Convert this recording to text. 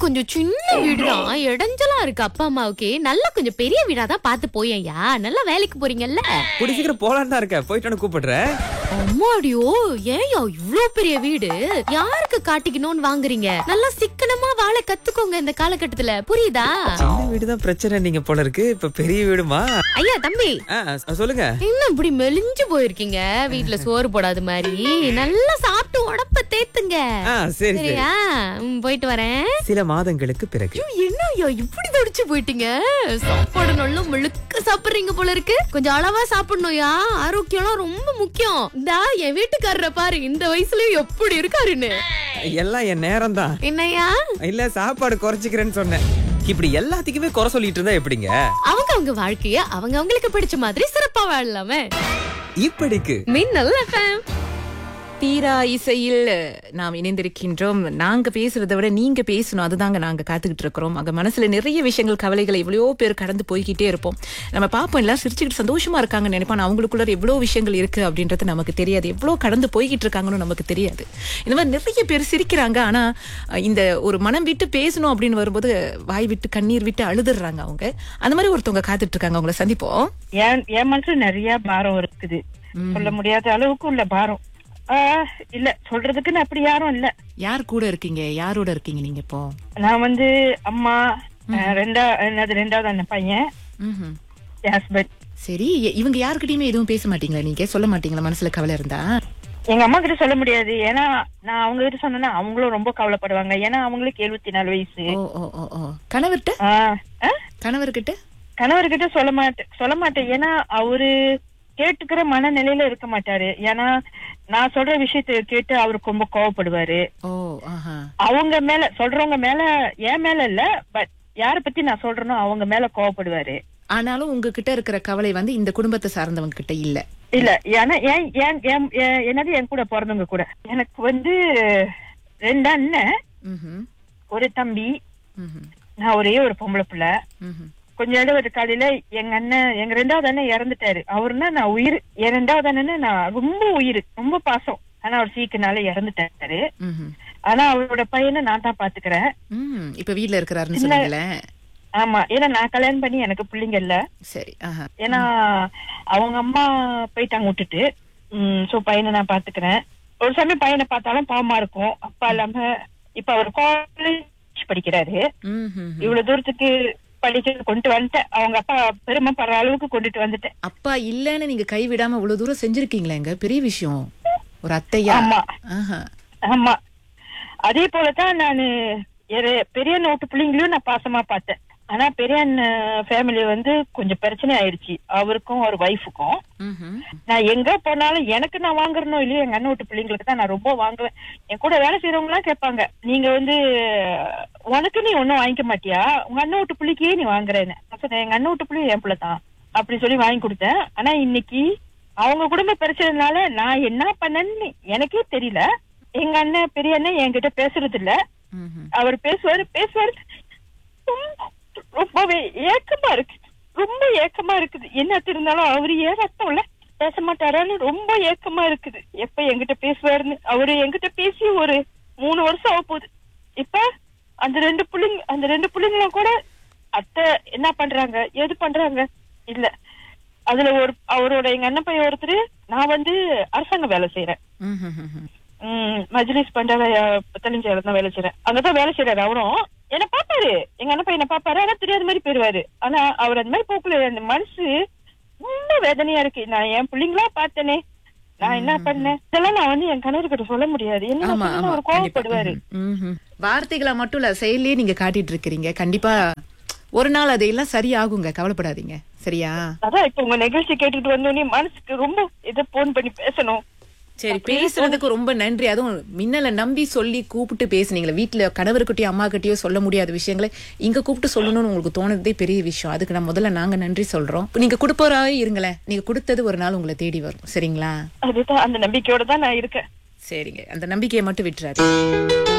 கொஞ்சம் சின்ன வீடுதான் இடைஞ்சலா இருக்கு அப்பா அம்மாவுக்கு நல்லா கொஞ்சம் பெரிய வீடா தான் பார்த்து போயேன்யா நல்லா வேலைக்கு போறீங்கல்ல கூடி சீக்கிரம் போலான்னு தான் இருக்கேன் போயிட்டு கூப்பிடுறேன் அம்மாடியோ ஏன்யா இவ்ளோ பெரிய வீடு யாருக்கு காட்டிக்கணும்னு வாங்குறீங்க நல்லா சிக்கனமா வாழ கத்துக்கோங்க இந்த காலகட்டத்துல புரியுதா சின்ன வீடு தான் பிரச்சனை நீங்க போல இருக்கு இப்ப பெரிய வீடுமா ஐயா தம்பி ஆ, சொல்லுங்க என்ன இப்படி மெலிஞ்சு போயிருக்கீங்க வீட்ல சோறு போடாத மாதிரி நல்லா சாப்பிட்டு உடம்ப தேத்துங்க ஆ சரி சரி சரியா ம், போயிட்டு வரேன் சில மாதங்களுக்கு பிறகு ஐயோ, என்ன ஐயா இப்படி தடிச்சு போயிட்டீங்க சாப்பாடு நல்லா முழுக்க சாப்பிடுறீங்க போல இருக்கு கொஞ்சம் அளவா சாப்பிடணும்யா ஆரோக்கியம்லாம் ரொம்ப முக்கியம் இந்தா என் வீட்டுக்காரரை பாரு இந்த வயசுலயும் எப்படி இருக்காருன்னு எல்லாம் என் நேரம் தான் என்னய்யா இல்ல சாப்பாடு குறைச்சிக்கிறேன்னு சொன்னேன் இப்படி எல்லாத்துக்குமே குறை சொல்லிட்டு இருந்தா எப்படிங்க அவங்க அவங்க வாழ்க்கைய அவங்க அவங்களுக்கு பிடிச்ச மாதிரி சிறப்பா வாழலாமே இப்படிக்கு மின்னல் FM. தீரா இசையில் நாம் இணைந்திருக்கின்றோம் நாங்க பேசுறதை விட நீங்க பேசணும் அதுதாங்க நாங்க காத்துக்கிட்டு இருக்கிறோம் அங்க மனசுல நிறைய விஷயங்கள் கவலைகள் எவ்வளவோ பேர் கடந்து போய்கிட்டே இருப்போம் நம்ம பார்ப்போம் எல்லாம் சிரிச்சுக்கிட்டு சந்தோஷமா இருக்காங்கன்னு நினைப்பான் அவங்களுக்குள்ள எவ்வளவு விஷயங்கள் இருக்கு அப்படின்றது நமக்கு தெரியாது எவ்வளவு கடந்து போய்கிட்டு இருக்காங்கன்னு நமக்கு தெரியாது இந்த மாதிரி நிறைய பேர் சிரிக்கிறாங்க ஆனா அஹ், இந்த ஒரு மனம் விட்டு பேசணும் அப்படின்னு வரும்போது வாய் விட்டு கண்ணீர் விட்டு அழுதுறாங்க அவங்க அந்த மாதிரி ஒருத்தவங்க காத்துட்டு இருக்காங்க அவங்கள சந்திப்போம் என் என் மனசுல நிறைய பாரம் இருக்குது சொல்ல முடியாத அளவுக்கு உள்ள பாரம் ஆஹ் இல்ல சொல்றதுக்குன்னு அப்படி யாரும் இல்ல யார் கூட இருக்கீங்க யாரோட இருக்கீங்க நீங்க இப்போ நான் வந்து அம்மா ஆஹ் ரெண்டா என்னது ரெண்டாவது அந்த பையன் ம்ஹும். என் ஹஸ்பண்ட் சரி இ- இவங்க யாருக்கிட்டயுமே எதுவும் பேச மாட்டீங்களா நீங்க சொல்ல மாட்டீங்களா மனசுல கவலை இருந்தா எங்க அம்மா கிட்ட சொல்ல முடியாது ஏன்னா நான் அவங்க கிட்ட சொன்னேன்னா அவங்களும் ரொம்ப கவலைப்படுவாங்க ஏன்னா அவங்களுக்கு எழுபத்தி நாலு வயசு ஓ ஓ ஓ ஓ கணவர்கிட்ட ஆஹ் ஆஹ் கணவர்கிட்ட கணவர்கிட்ட சொல்ல மாட்டேன் சொல்ல மாட்டேன் ஏன்னா அவரு கேட்டுக்கிற மனநிலையில இருக்க மாட்டாரு ஏன்னா நான் சொல்ற விஷயத்தை கேட்டு அவருக்கு ரொம்ப கோவப்படுவாரு ஓ ஆஹா அவங்க மேல சொல்றவங்க மேல என் மேல இல்ல பட் யார பத்தி நான் சொல்றேனோ அவங்க மேல கோவப்படுவாரு ஆனாலும் உங்ககிட்ட இருக்கிற கவலை வந்து இந்த குடும்பத்தை சார்ந்தவங்க கிட்ட இல்ல இல்ல ஏன்னா ஏன் ஏன் ஏன் ஏன் என்னது என் கூட பிறந்தவங்க கூட எனக்கு வந்து ரெண்டு அண்ணன் ம்ஹும். ஒரு தம்பி ம்ஹும். நான் ஒரே ஒரு பொம்பளை பிள்ளை ம்ஹும். கொஞ்ச இடம் காலையில எங்க அண்ணன் எங்க ரெண்டாவது அண்ணன் இறந்துட்டாரு அவருன்னா நான் உயிர் என் ரெண்டாவது அண்ணன் நான் ரொம்ப உயிர் ரொம்ப பாசம் ஆனா அவர் சீக்கினால இறந்துட்டாரு ம்ஹும். ஆனா அவரோட பையனை நான் தான் பாத்துக்கிறேன் ம் இப்ப வீட்ல இருக்கிறாருன்னு சொன்னீங்களே ஆமா ஏன்னா நான் கல்யாணம் பண்ணி எனக்கு பிள்ளைங்க இல்ல சரி ஆஹா ஏன்னா அவங்க அம்மா போயிட்டாங்க விட்டுட்டு சோ பையனை நான் பாத்துக்கிறேன் ஒரு சமயம் பையனை பார்த்தாலும் பாவமா இருக்கும் அப்பா இல்லாம இப்ப அவர் காலேஜ் படிக்கிறாரு ம்ஹும். இவ்வளவு தூரத்துக்கு படிக்க கொண்டு வந்துட்டேன் அவங்க அப்பா பெருமைப்படுற அளவுக்கு கொண்டுட்டு வந்துட்டேன் அப்பா இல்லன்னு நீங்க கைவிடாம இவ்வளவு தூரம் செஞ்சிருக்கீங்களேங்க பெரிய விஷயம் ஒரு அத்தையா ஆமா ஆஹா ஆமா அதே போலதான் நானு எரு- பெரிய நோட்டு பிள்ளைங்களையும் நான் பாசமா பார்த்தேன் ஆனா பெரிய ஃபேமிலி வந்து கொஞ்சம் பிரச்சனை ஆயிடுச்சு அவருக்கும் அவர் ஒய்ஃபுக்கும் ம்ஹும். நான் எங்க போனாலும் எனக்கு நான் வாங்குறனோ இல்லையோ எங்க அண்ணன் வீட்டு பிள்ளைங்களுக்கு தான் நான் ரொம்ப வாங்குவேன் என் கூட வேலை செய்யறவங்க எல்லாம் கேட்பாங்க நீங்க வந்து உனக்கு நீ ஒண்ணும் வாங்கிக்க மாட்டியா உங்க அண்ணன் வீட்டு பிள்ளைக்கே நீ வாங்குறேன்னு நான் சொன்னேன், எங்க அண்ணன் வீட்டு பிள்ளை என் பிள்ளை தான் அப்படி சொல்லி வாங்கி கொடுத்தேன் ஆனா இன்னைக்கு அவங்க குடும்ப பிரச்சனைனால நான் என்ன பண்ணேன்னு எனக்கே தெரியல எங்க அண்ணன் பெரிய அண்ணன் என்கிட்ட பேசுறது இல்ல ம்ஹும். அவர் பேசுவாரு பேசுவாரு ரொம்ப- ரொம்பவே ஏக்கமா இருக்கு ரொம்ப ஏக்கமா இருக்குது என்ன இருந்தாலும் அவரு ஏன் ரத்தம்ல பேச மாட்டாரான்னு ரொம்ப ஏக்கமா இருக்குது எப்ப என்கிட்ட பேசுவாருன்னு அவரு என்கிட்ட பேசி ஒரு மூணு வருஷம் ஆக போகுது இப்ப அந்த ரெண்டு புள்ளைங்க அந்த ரெண்டு புள்ளைங்களும் கூட அத்தை என்ன பண்றாங்க ஏது பண்றாங்க இல்ல அதுல ஒரு அவரோட எங்க அண்ணன் பையன் ஒருத்தர் நான் வந்து அரசாங்க வேலை செய்யறேன் ம்ஹும். ம், மஜ்லிஸ் பண்ற பத்தலிஞ்சால தான் வேலை செய்யறேன் அங்கதான் வேலை செய்யறாரு அவரும் என்ன பாப்பாரு எங்க அண்ணன் பையனை பாப்பாரு ஆனா தெரியாத மாதிரி போயிருவாரு ஆனா அவர் அந்த மாதிரி போக்குல அந்த மனசு ரொம்ப வேதனையா இருக்கு நான் என் பிள்ளைங்களா பார்த்தேனே நான் என்ன பண்ணேன் இதெல்லாம் நான் வந்து என் கணவர்கிட்ட சொல்ல முடியாது என்ன ஆமா ஆமா அவர் கண்டிப்பா கோவப்படுவாரு ம்ஹும். ம்ஹும். வார்த்தைகளா மட்டும் இல்ல செயல்லயே நீங்க காட்டிட்டு இருக்கிறீங்க கண்டிப்பா ஒரு நாள் அதையெல்லாம் சரியாகுங்க கவலைப்படாதீங்க சரியா அதான் இப்ப உங்க நிகழ்ச்சி கேட்டுட்டு வந்தோடனே மனசுக்கு ரொம்ப இதை போன் பண்ணி பேசணும் சரி பேசுறதுக்கு ரொம்ப நன்றி அதுவும் மின்னலை நம்பி சொல்லி கூப்பிட்டு பேசுனீங்களே வீட்டுல கணவர்கிட்டயோ அம்மா கிட்டயோ சொல்ல முடியாத விஷயங்களை இங்க கூப்பிட்டு சொல்லணும்னு உங்களுக்கு தோணுதே பெரிய விஷயம் அதுக்கு நான் முதல்ல நாங்க நன்றி சொல்றோம் இப்ப நீங்க கொடுப்பவராவே இருங்களேன் நீங்க கொடுத்தது ஒரு நாள் உங்களை தேடி வரும் சரிங்களா அதுதான் அந்த நம்பிக்கையோட தான் நான் இருக்கேன் சரிங்க அந்த நம்பிக்கையை மட்டும் விட்டுறாரு